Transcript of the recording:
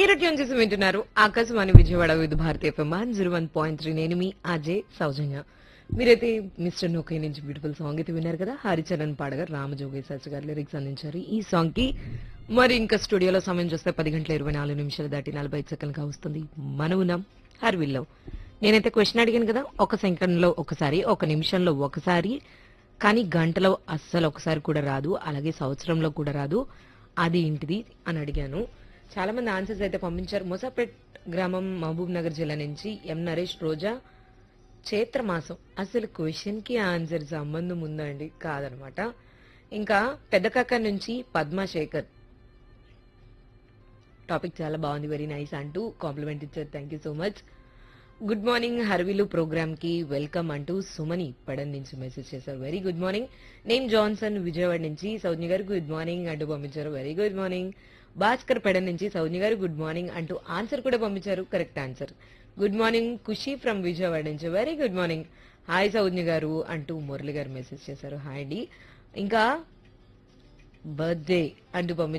మీరు ట్యూన్ చేసి వింటున్నారు Akashvani Vijayawada with Bharatiya FM zero one point three నేను మీ అజయ్ సౌజన్య మీరైతే మిస్టర్ నోకే నుంచి బ్యూటిఫుల్ సాంగ్ అయితే విన్నారు కదా హరిచరణ్ పాడగా రామజోగి శాస్త్రి గారు లిరిక్స్ అందించారు ఈ సాంగ్ కి మరి ఇంకా స్టూడియోలో సమయం చూస్తే పది గంటల ఇరవై నాలుగు నిమిషాలు దాటి నలభై ఐదు సెకండ్గా వస్తుంది మనం ఉన్నాం హర్విల్లో నేనైతే క్వశ్చన్ అడిగాను కదా ఒక సెకండ్ లో ఒకసారి ఒక నిమిషంలో ఒకసారి కానీ గంటలో అస్సలు ఒకసారి కూడా రాదు అలాగే సంవత్సరంలో కూడా రాదు అది ఏంటిది అని అడిగాను చాలా మంది ఆన్సర్స్ అయితే పంపించారు మొసాపేట్ గ్రామం మహబూబ్ నగర్ జిల్లా నుంచి ఎం నరేష్ రోజా చైత్రమాసం అసలు క్వశ్చన్ కి ఆన్సర్ సంబంధం ఉందా అండి కాదనమాట ఇంకా పెద్దకాక నుంచి పద్మాశేఖర్ టాపిక్ చాలా బాగుంది వెరీ నైస్ అంటూ కాంప్లిమెంట్ ఇచ్చారు thank you so much good morning హర్విలు ప్రోగ్రామ్ కి వెల్కమ్ అంటూ సుమని పడన్ నుంచి మెసేజ్ చేశారు వెరీ గుడ్ మార్నింగ్ నేను జాన్సన్ విజయవాడ నుంచి సౌజ్ఞ గారు గుడ్ మార్నింగ్ అంటూ పంపించారు very good morning Bhaskar Pedana నుంచి సౌజ్ఞ గారు గుడ్ మార్నింగ్ అంటూ ఆన్సర్ కూడా పంపించారు correct answer good morning Khushi from Vijayawada నుంచి very good morning hi Saugna గారు అంటూ మురళి గారు మెసేజ్ చేశారు హాయ్ అండి ఇంకా బర్త్డే అంటూ పంపించారు